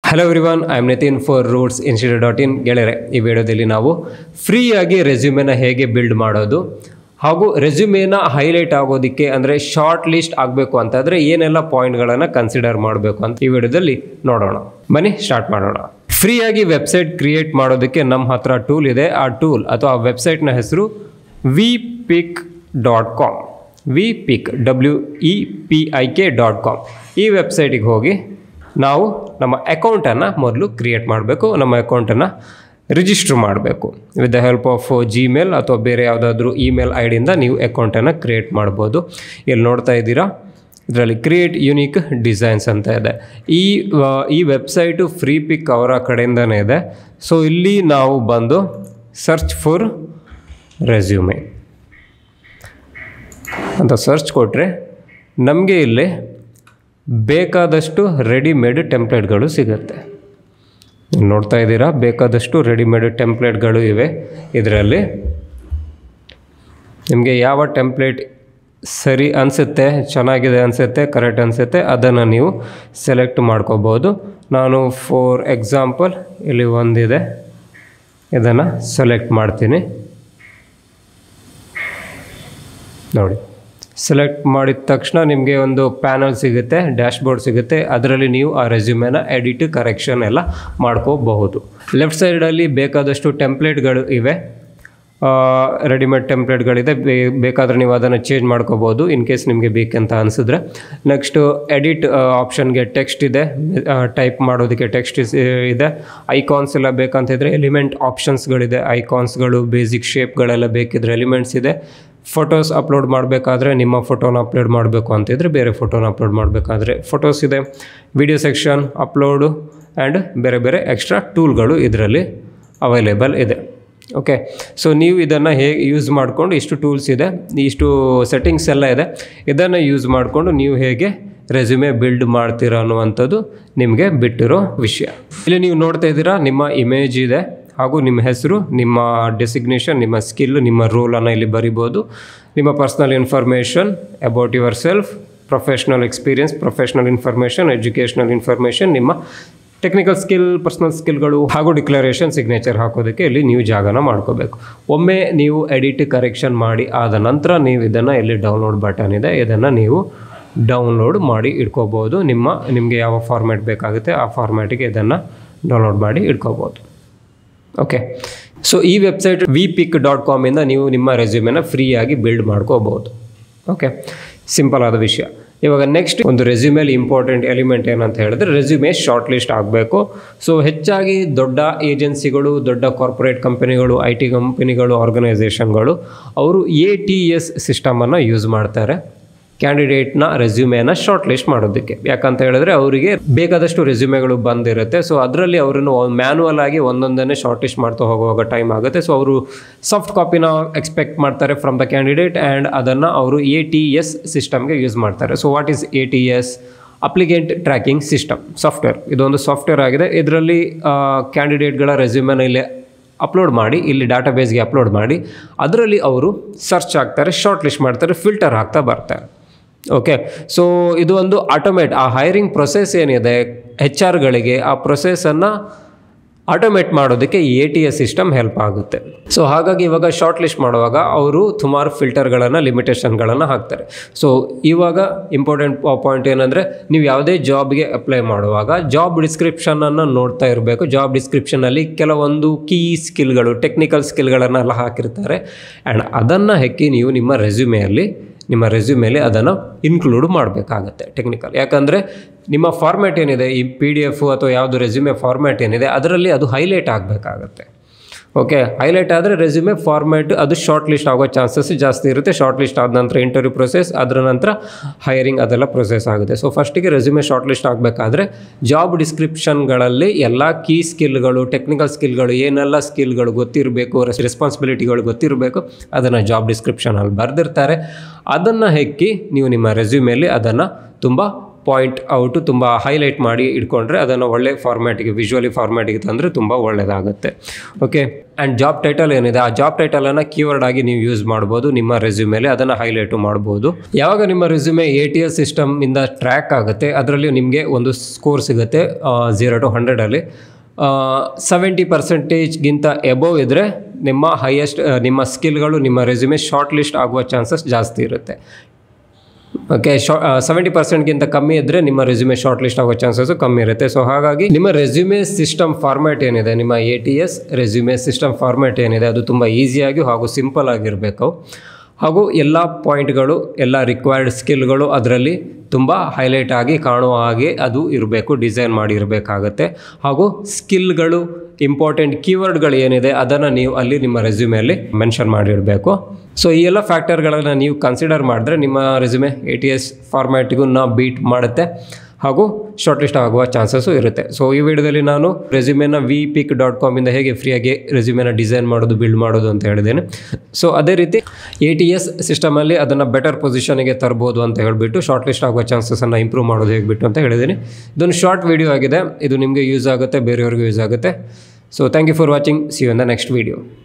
hello everyone I am Nitin for Roots Institute dot in ಗೆಳೆಯರೆ ಈ ವಿಡಿಯೋದಲ್ಲಿ ನಾವು ಫ್ರೀಯಾಗಿ ರೆಸ್ಯೂಮೆನ ಹೇಗೆ ಬಿಲ್ಡ್ ಮಾಡೋದು ಹಾಗೂ ರೆಸ್ಯೂಮೇನ ಹೈಲೈಟ್ ಆಗೋದಕ್ಕೆ ಅಂದರೆ ಶಾರ್ಟ್ ಲಿಸ್ಟ್ ಆಗಬೇಕು ಅಂತಂದರೆ ಏನೆಲ್ಲ ಪಾಯಿಂಟ್ಗಳನ್ನು ಕನ್ಸಿಡರ್ ಮಾಡಬೇಕು ಅಂತ ಈ ವಿಡಿಯೋದಲ್ಲಿ ನೋಡೋಣ ಬನ್ನಿ ಸ್ಟಾರ್ಟ್ ಮಾಡೋಣ ಫ್ರೀಯಾಗಿ ವೆಬ್ಸೈಟ್ ಕ್ರಿಯೇಟ್ ಮಾಡೋದಕ್ಕೆ ನಮ್ಮ ಹತ್ರ ಟೂಲ್ ಇದೆ ಆ ಟೂಲ್ ಅಥವಾ ಆ ವೆಬ್ಸೈಟ್ನ ಹೆಸರು Wepik dot com Wepik W E P I K dot com ಈ ವೆಬ್ಸೈಟಿಗೆ ಹೋಗಿ ನಾವು ನಮ್ಮ ಅಕೌಂಟನ್ನು ಮೊದಲು ಕ್ರಿಯೇಟ್ ಮಾಡಬೇಕು ನಮ್ಮ ಅಕೌಂಟನ್ನು ರಿಜಿಸ್ಟ್ರ್ ಮಾಡಬೇಕು with the help of Gmail ಅಥವಾ ಬೇರೆ ಯಾವುದಾದ್ರೂ ಇಮೇಲ್ ಐ ಡಿಯಿಂದ ನೀವು ಅಕೌಂಟನ್ನು ಕ್ರಿಯೇಟ್ ಮಾಡ್ಬೋದು ಇಲ್ಲಿ ನೋಡ್ತಾ ಇದ್ದೀರಾ ಇದರಲ್ಲಿ ಕ್ರಿಯೇಟ್ ಯುನೀಕ್ ಡಿಸೈನ್ಸ್ ಅಂತ ಇದೆ ಈ ಆ, ಈ ವೆಬ್ಸೈಟು ಫ್ರೀ ಪಿಕ್ ಅವರ ಕಡೆಯಿಂದನೇ ಇದೆ ಸೊ ಇಲ್ಲಿ ನಾವು ಬಂದು ಸರ್ಚ್ ಫಾರ್ ರೆಸ್ಯೂಮೆ ಅಂತ ಸರ್ಚ್ ಕೊಟ್ಟರೆ ನಮಗೆ ಇಲ್ಲಿ ಬೇಕಾದಷ್ಟು ರೆಡಿಮೇಡ್ ಟೆಂಪ್ಲೇಟ್ಗಳು ಸಿಗುತ್ತೆ ನೀವು ನೋಡ್ತಾ ಇದ್ದೀರಾ ಬೇಕಾದಷ್ಟು ರೆಡಿಮೇಡ್ ಟೆಂಪ್ಲೇಟ್ಗಳು ಇವೆ ಇದರಲ್ಲಿ ನಿಮಗೆ ಯಾವ ಟೆಂಪ್ಲೇಟ್ ಸರಿ ಅನಿಸುತ್ತೆ ಚೆನ್ನಾಗಿದೆ ಅನಿಸುತ್ತೆ ಕರೆಕ್ಟ್ ಅನಿಸುತ್ತೆ ಅದನ್ನು ನೀವು ಸೆಲೆಕ್ಟ್ ಮಾಡ್ಕೋಬೋದು ನಾನು ಫಾರ್ ಎಕ್ಸಾಂಪಲ್ ಇಲ್ಲಿ ಒಂದಿದೆ ಇದನ್ನು ಸೆಲೆಕ್ಟ್ ಮಾಡ್ತೀನಿ ನೋಡಿ ಸೆಲೆಕ್ಟ್ ಮಾಡಿದ ತಕ್ಷಣ ನಿಮಗೆ ಒಂದು ಪ್ಯಾನಲ್ ಸಿಗುತ್ತೆ ಡ್ಯಾಶ್ಬೋರ್ಡ್ ಸಿಗುತ್ತೆ ಅದರಲ್ಲಿ ನೀವು ಆ ರೆಸ್ಯೂಮೆನ ಎಡಿಟ್ ಕರೆಕ್ಷನ್ ಎಲ್ಲ ಮಾಡ್ಕೋಬಹುದು ಲೆಫ್ಟ್ ಸೈಡಲ್ಲಿ ಬೇಕಾದಷ್ಟು ಟೆಂಪ್ಲೇಟ್ಗಳು ಇವೆ ರೆಡಿಮೇಡ್ ಟೆಂಪ್ಲೇಟ್ಗಳಿದೆ ಬೇ ಬೇಕಾದರೆ ನೀವು ಅದನ್ನು ಚೇಂಜ್ ಮಾಡ್ಕೋಬೋದು ಇನ್ ಕೇಸ್ ನಿಮಗೆ ಬೇಕಂತ ಅನಿಸಿದ್ರೆ ನೆಕ್ಸ್ಟು ಎಡಿಟ್ ಆಪ್ಷನ್ಗೆ ಟೆಕ್ಸ್ಟ್ ಇದೆ ಟೈಪ್ ಮಾಡೋದಕ್ಕೆ ಟೆಕ್ಸ್ಟ್ ಇದೆ ಐಕಾನ್ಸ್ ಎಲ್ಲ ಬೇಕಂತಿದ್ರೆ ಎಲಿಮೆಂಟ್ ಆಪ್ಷನ್ಸ್ಗಳಿದೆ ಐಕಾನ್ಸ್ಗಳು ಬೇಸಿಕ್ ಶೇಪ್ಗಳೆಲ್ಲ ಬೇಕಿದ್ರೆ ಎಲಿಮೆಂಟ್ಸ್ ಇದೆ ಫೋಟೋಸ್ ಅಪ್ಲೋಡ್ ಮಾಡಬೇಕಾದ್ರೆ ನಿಮ್ಮ ಫೋಟೋನ ಅಪ್ಲೋಡ್ ಮಾಡಬೇಕು ಅಂತಿದ್ರೆ ಬೇರೆ ಫೋಟೋನ ಅಪ್ಲೋಡ್ ಮಾಡಬೇಕಾದ್ರೆ ಫೋಟೋಸ್ ಇದೆ ವಿಡಿಯೋ ಸೆಕ್ಷನ್ ಅಪ್ಲೋಡು ಆ್ಯಂಡ್ ಬೇರೆ ಬೇರೆ ಎಕ್ಸ್ಟ್ರಾ ಟೂಲ್ಗಳು ಇದರಲ್ಲಿ ಅವೈಲೇಬಲ್ ಇದೆ ಓಕೆ ಸೊ ನೀವು ಇದನ್ನು ಹೇಗೆ ಯೂಸ್ ಮಾಡಿಕೊಂಡು ಇಷ್ಟು ಟೂಲ್ಸ್ ಇದೆ ಇಷ್ಟು ಸೆಟ್ಟಿಂಗ್ಸ್ ಎಲ್ಲ ಇದೆ ಇದನ್ನು ಯೂಸ್ ಮಾಡಿಕೊಂಡು ನೀವು ಹೇಗೆ ರೆಸ್ಯೂಮೆ ಬಿಲ್ಡ್ ಮಾಡ್ತೀರಾ ಅನ್ನುವಂಥದ್ದು ನಿಮಗೆ ಬಿಟ್ಟಿರೋ ವಿಷಯ ಇಲ್ಲಿ ನೀವು ನೋಡ್ತಾ ಇದ್ದೀರಾ ನಿಮ್ಮ ಇಮೇಜ್ ಇದೆ ಹಾಗೂ ನಿಮ್ಮ ಹೆಸರು ನಿಮ್ಮ ಡೆಸಿಗ್ನೇಷನ್ ನಿಮ್ಮ ಸ್ಕಿಲ್ ನಿಮ್ಮ ರೋಲನ್ನು ಇಲ್ಲಿ ಬರಿಬೋದು ನಿಮ್ಮ personal information about your self professional experience professional information educational information ನಿಮ್ಮ ಟೆಕ್ನಿಕಲ್ ಸ್ಕಿಲ್ ಪರ್ಸ್ನಲ್ ಸ್ಕಿಲ್ಗಳು ಹಾಗೂ ಡಿಕ್ಲರೇಷನ್ ಸಿಗ್ನೇಚರ್ ಹಾಕೋದಕ್ಕೆ ಇಲ್ಲಿ ನೀವು ಜಾಗನ ಮಾಡ್ಕೋಬೇಕು ಒಮ್ಮೆ ನೀವು ಎಡಿಟ್ ಕರೆಕ್ಷನ್ ಮಾಡಿ ಆದ ನಂತರ ನೀವು ಇದನ್ನು ಇಲ್ಲಿ ಡೌನ್ಲೋಡ್ ಬಟನ್ ಇದೆ ಇದನ್ನು ನೀವು ಡೌನ್ಲೋಡ್ ಮಾಡಿ ಇಟ್ಕೋಬೋದು ನಿಮ್ಮ ನಿಮಗೆ ಯಾವ ಫಾರ್ಮ್ಯಾಟ್ ಬೇಕಾಗುತ್ತೆ ಆ ಫಾರ್ಮ್ಯಾಟಿಗೆ ಇದನ್ನು ಡೌನ್ಲೋಡ್ ಮಾಡಿ ಇಟ್ಕೋಬೋದು ಓಕೆ ಸೊ ಈ ವೆಬ್ಸೈಟ್ ವಿ ಪಿಕ್ ಡಾಟ್ ಕಾಮಿಂದ ನೀವು ನಿಮ್ಮ ರೆಸ್ಯೂಮೆನ ಫ್ರೀಯಾಗಿ ಬಿಲ್ಡ್ ಮಾಡ್ಕೋಬೋದು ಓಕೆ ಸಿಂಪಲ್ ಆದ ವಿಷಯ ಇವಾಗ ನೆಕ್ಸ್ಟ್ ಒಂದು ರೆಸ್ಯೂಮೇಲಿ ಇಂಪಾರ್ಟೆಂಟ್ ಎಲಿಮೆಂಟ್ ಏನಂತ ಹೇಳಿದ್ರೆ ರೆಸ್ಯೂಮೆ ಶಾರ್ಟ್ ಲಿಸ್ಟ್ ಆಗಬೇಕು ಸೊ ಹೆಚ್ಚಾಗಿ ದೊಡ್ಡ ಏಜೆನ್ಸಿಗಳು ದೊಡ್ಡ ಕಾರ್ಪೊರೇಟ್ ಕಂಪನಿಗಳು ಐ ಟಿ ಕಂಪನಿಗಳು ಆರ್ಗನೈಸೇಷನ್ಗಳು ಅವರು ಎ ಟಿ ಎಸ್ ಸಿಸ್ಟಮನ್ನು ಯೂಸ್ ಮಾಡ್ತಾರೆ ಕ್ಯಾಂಡಿಡೇಟ್ನ ರೆಸ್ಯೂಮೇನ ಶಾರ್ಟ್ ಲಿಸ್ಟ್ ಮಾಡೋದಕ್ಕೆ ಯಾಕಂತ ಹೇಳಿದ್ರೆ ಅವರಿಗೆ ಬೇಕಾದಷ್ಟು ರೆಸ್ಯೂಮೆಗಳು ಬಂದಿರುತ್ತೆ ಸೊ ಅದರಲ್ಲಿ ಅವರನ್ನು ಮ್ಯಾನುವಲ್ ಆಗಿ ಒಂದೊಂದನ್ನೇ ಶಾರ್ಟ್ ಲಿಸ್ಟ್ ಮಾಡ್ತಾ ಹೋಗುವಾಗ ಟೈಮ್ ಆಗುತ್ತೆ ಸೊ ಅವರು ಸಾಫ್ಟ್ ಕಾಪಿನ ಎಕ್ಸ್ಪೆಕ್ಟ್ ಮಾಡ್ತಾರೆ ಫ್ರಮ್ ದ ಕ್ಯಾಂಡಿಡೇಟ್ ಆ್ಯಂಡ್ ಅದನ್ನು ಅವರು ಎ ಟಿ ಎಸ್ ಸಿಸ್ಟಮ್ಗೆ ಯೂಸ್ ಮಾಡ್ತಾರೆ so what is A T S applicant tracking system software ಇದೊಂದು ಸಾಫ್ಟ್ವೇರ್ ಆಗಿದೆ ಇದರಲ್ಲಿ ಕ್ಯಾಂಡಿಡೇಟ್ಗಳ ರೆಸ್ಯೂಮೆನ ಇಲ್ಲಿ ಅಪ್ಲೋಡ್ ಮಾಡಿ ಇಲ್ಲಿ ಡಾಟಾ ಬೇಸ್ಗೆ ಅಪ್ಲೋಡ್ ಮಾಡಿ ಅದರಲ್ಲಿ ಅವರು ಸರ್ಚ್ ಆಗ್ತಾರೆ ಶಾರ್ಟ್ ಲಿಸ್ಟ್ ಮಾಡ್ತಾರೆ ಫಿಲ್ಟರ್ ಆಗ್ತಾ ಬರ್ತಾರೆ ಓಕೆ ಸೊ ಇದು ಒಂದು ಆಟೋಮೇಟ್ ಆ ಹೈರಿಂಗ್ ಪ್ರೊಸೆಸ್ ಏನಿದೆ ಹೆಚ್ ಆರ್ಗಳಿಗೆ ಆ ಪ್ರೊಸೆಸನ್ನು ಆಟೋಮೇಟ್ ಮಾಡೋದಕ್ಕೆ A T S system help ಆಗುತ್ತೆ ಸೊ ಹಾಗಾಗಿ ಇವಾಗ ಶಾರ್ಟ್ ಲಿಸ್ಟ್ ಮಾಡುವಾಗ ಅವರು ಸುಮಾರು ಫಿಲ್ಟರ್ಗಳನ್ನು ಲಿಮಿಟೇಷನ್ಗಳನ್ನು ಹಾಕ್ತಾರೆ ಸೊ ಇವಾಗ ಇಂಪಾರ್ಟೆಂಟ್ ಪಾಯಿಂಟ್ ಏನಂದರೆ ನೀವು ಯಾವುದೇ ಜಾಬ್ಗೆ ಅಪ್ಲೈ ಮಾಡುವಾಗ ಜಾಬ್ ಡಿಸ್ಕ್ರಿಪ್ಷನನ್ನು ನೋಡ್ತಾ ಇರಬೇಕು ಜಾಬ್ ಡಿಸ್ಕ್ರಿಪ್ಷನಲ್ಲಿ ಕೆಲವೊಂದು ಕೀ ಸ್ಕಿಲ್ಗಳು ಟೆಕ್ನಿಕಲ್ ಸ್ಕಿಲ್ಗಳನ್ನೆಲ್ಲ ಹಾಕಿರ್ತಾರೆ ಆ್ಯಂಡ್ ಅದನ್ನು ಹೆಕ್ಕಿ ನೀವು ನಿಮ್ಮ ರೆಸ್ಯೂಮೆಯಲ್ಲಿ ನಿಮ್ಮ ರೆಸ್ಯೂಮೇಲಿ ಅದನ್ನು ಇನ್ಕ್ಲೂಡ್ ಮಾಡಬೇಕಾಗತ್ತೆ ಟೆಕ್ನಿಕಲ್ ಯಾಕಂದರೆ ನಿಮ್ಮ ಫಾರ್ಮ್ಯಾಟ್ ಏನಿದೆ ಈ ಪಿ ಡಿ ಎಫ್ ಅಥವಾ ಯಾವುದು ರೆಸ್ಯೂಮೆ ಫಾರ್ಮ್ಯಾಟ್ ಏನಿದೆ ಅದರಲ್ಲಿ ಅದು ಹೈಲೈಟ್ ಆಗಬೇಕಾಗತ್ತೆ ಓಕೆ ಹೈಲೈಟ್ ಆದರೆ ರೆಸ್ಯೂಮೆ ಫಾರ್ಮ್ಯಾಟ್ ಅದು ಶಾರ್ಟ್ ಲಿಸ್ಟ್ ಆಗೋ ಚಾನ್ಸಸ್ ಜಾಸ್ತಿ ಇರುತ್ತೆ ಶಾರ್ಟ್ ಲಿಸ್ಟ್ ಆದ ನಂತರ ಇಂಟರ್ವ್ಯೂ ಪ್ರೊಸೆಸ್ ಅದರ ನಂತರ ಹೈರಿಂಗ್ ಅದೆಲ್ಲ ಪ್ರೊಸೆಸ್ ಆಗುತ್ತೆ ಸೊ ಫಸ್ಟಿಗೆ ರೆಸ್ಯೂಮೆ ಶಾರ್ಟ್ ಲಿಸ್ಟ್ ಆಗಬೇಕಾದ್ರೆ ಜಾಬ್ ಡಿಸ್ಕ್ರಿಪ್ಷನ್ಗಳಲ್ಲಿ ಎಲ್ಲ ಕೀ ಸ್ಕಿಲ್ಗಳು ಟೆಕ್ನಿಕಲ್ ಸ್ಕಿಲ್ಗಳು ಏನೆಲ್ಲ ಸ್ಕಿಲ್ಗಳು ಗೊತ್ತಿರಬೇಕು ರೆಸ್ಪಾನ್ಸಿಬಿಲಿಟಿಗಳು ಗೊತ್ತಿರಬೇಕು ಅದನ್ನು ಜಾಬ್ ಡಿಸ್ಕ್ರಿಪ್ಷನಲ್ಲಿ ಬರೆದಿರ್ತಾರೆ ಅದನ್ನು ಹೆಕ್ಕಿ ನೀವು ನಿಮ್ಮ ರೆಸ್ಯೂಮೇಲಿ ಅದನ್ನು ತುಂಬ ಪಾಯಿಂಟ್ ಔಟು ತುಂಬ ಹೈಲೈಟ್ ಮಾಡಿ ಇಟ್ಕೊಂಡ್ರೆ ಅದನ್ನು ಒಳ್ಳೆ ಫಾರ್ಮ್ಯಾಟಿಗೆ ವಿಜುವಲಿ ಫಾರ್ಮ್ಯಾಟಿಗೆ ತಂದರೆ ತುಂಬ ಒಳ್ಳೆಯದಾಗುತ್ತೆ ಓಕೆ ಆ್ಯಂಡ್ ಜಾಬ್ ಟೈಟಲ್ ಏನಿದೆ ಆ ಜಾಬ್ ಟೈಟಲನ್ನು ಕೀವರ್ಡ್ ಆಗಿ ನೀವು ಯೂಸ್ ಮಾಡ್ಬೋದು ನಿಮ್ಮ ರೆಸ್ಯೂಮೇಲೆ ಅದನ್ನು ಹೈಲೈಟು ಮಾಡ್ಬೋದು ಯಾವಾಗ ನಿಮ್ಮ ರೆಸ್ಯೂಮೆ ಎ ಟಿ ಎಸ್ ಸಿಸ್ಟಮಿಂದ ಟ್ರ್ಯಾಕ್ ಆಗುತ್ತೆ ಅದರಲ್ಲಿ ನಿಮಗೆ ಒಂದು ಸ್ಕೋರ್ ಸಿಗುತ್ತೆ ಝೀರೋ ಟು ಹಂಡ್ರೆಡಲ್ಲಿ ಸೆವೆಂಟಿ ಪರ್ಸೆಂಟೇಜ್ಗಿಂತ ಎಬೋವ್ ಇದ್ದರೆ ನಿಮ್ಮ ಹೈಯೆಸ್ಟ್ ನಿಮ್ಮ ಸ್ಕಿಲ್ಗಳು ನಿಮ್ಮ ರೆಸ್ಯೂಮೆ ಶಾರ್ಟ್ ಲಿಸ್ಟ್ ಆಗುವ ಚಾನ್ಸಸ್ ಜಾಸ್ತಿ ಇರುತ್ತೆ ಓಕೆ ಶಾ ಸೆವೆಂಟಿ ಪರ್ಸೆಂಟ್ಗಿಂತ ಕಮ್ಮಿ ಇದ್ದರೆ ನಿಮ್ಮ ರೆಸ್ಯೂಮೆ ಶಾರ್ಟ್ ಲಿಸ್ಟ್ ಆಗೋ ಚಾನ್ಸಸ್ಸು ಕಮ್ಮಿ ಇರುತ್ತೆ ಸೊ ಹಾಗಾಗಿ ನಿಮ್ಮ ರೆಸ್ಯೂಮೆ ಸಿಸ್ಟಮ್ ಫಾರ್ಮ್ಯಾಟ್ ಏನಿದೆ ನಿಮ್ಮ A T S resume system format ಏನಿದೆ ಅದು ತುಂಬ ಈಸಿಯಾಗಿ ಹಾಗೂ ಸಿಂಪಲ್ ಆಗಿರಬೇಕು ಹಾಗೂ ಎಲ್ಲ ಪಾಯಿಂಟ್ಗಳು ಎಲ್ಲ ರಿಕ್ವೈರ್ಡ್ ಸ್ಕಿಲ್ಗಳು ಅದರಲ್ಲಿ ತುಂಬ ಹೈಲೈಟ್ ಆಗಿ ಕಾಣುವ ಹಾಗೆ ಅದು ಇರಬೇಕು ಡಿಸೈನ್ ಮಾಡಿರಬೇಕಾಗತ್ತೆ ಹಾಗೂ ಸ್ಕಿಲ್ಗಳು ಇಂಪಾರ್ಟೆಂಟ್ ಕೀವರ್ಡ್ಗಳು ಏನಿದೆ ಅದನ್ನು ನೀವು ಅಲ್ಲಿ ನಿಮ್ಮ ರೆಸ್ಯೂಮೆಯಲ್ಲಿ ಮೆನ್ಷನ್ ಮಾಡಿರಬೇಕು ಸೊ ಈ ಎಲ್ಲ ಫ್ಯಾಕ್ಟರ್ಗಳನ್ನು ನೀವು ಕನ್ಸಿಡರ್ ಮಾಡಿದ್ರೆ ನಿಮ್ಮ ರೆಸ್ಯೂಮೆ ಎ ಟಿ ಎಸ್ ಫಾರ್ಮ್ಯಾಟಿಗೂ ನಾ ಬೀಟ್ ಮಾಡುತ್ತೆ ಹಾಗೂ ಶಾರ್ಟ್ ಲಿಸ್ಟ್ ಆಗುವ ಚಾನ್ಸಸ್ಸು ಇರುತ್ತೆ ಸೊ ಈ ವಿಡಿಯೋದಲ್ಲಿ ನಾನು ರೆಸ್ಯೂಮೆನ ವಿ ಪಿಕ್ ಡಾಟ್ ಕಾಮಿಂದ ಹೇಗೆ ಫ್ರೀಯಾಗಿ ರೆಸ್ಯೂಮೆನ ಡಿಸೈನ್ ಮಾಡೋದು ಬಿಲ್ಡ್ ಮಾಡೋದು ಅಂತ ಹೇಳಿದ್ದೇನೆ ಸೊ ಅದೇ ರೀತಿ ಎ ಟಿ ಎಸ್ ಸಿಸ್ಟಮಲ್ಲಿ ಅದನ್ನು ಬೆಟರ್ ಪೊಸಿಷನ್ಗೆ ತರ್ಬೋದು ಅಂತ ಹೇಳಿಬಿಟ್ಟು ಶಾರ್ಟ್ ಲಿಸ್ಟ್ ಆಗುವ ಚಾನ್ಸಸನ್ನು ಇಂಪ್ರೂವ್ ಮಾಡೋದು ಹೇಗಿಬಿಟ್ಟು ಅಂತ ಹೇಳಿದ್ದೀನಿ ಇದೊಂದು ಶಾರ್ಟ್ ವಿಡಿಯೋ ಆಗಿದೆ ಇದು ನಿಮಗೆ ಯೂಸ್ ಆಗುತ್ತೆ ಬೇರೆಯವ್ರಿಗೂ ಯೂಸ್ ಆಗುತ್ತೆ so thank you for watching see you in the next video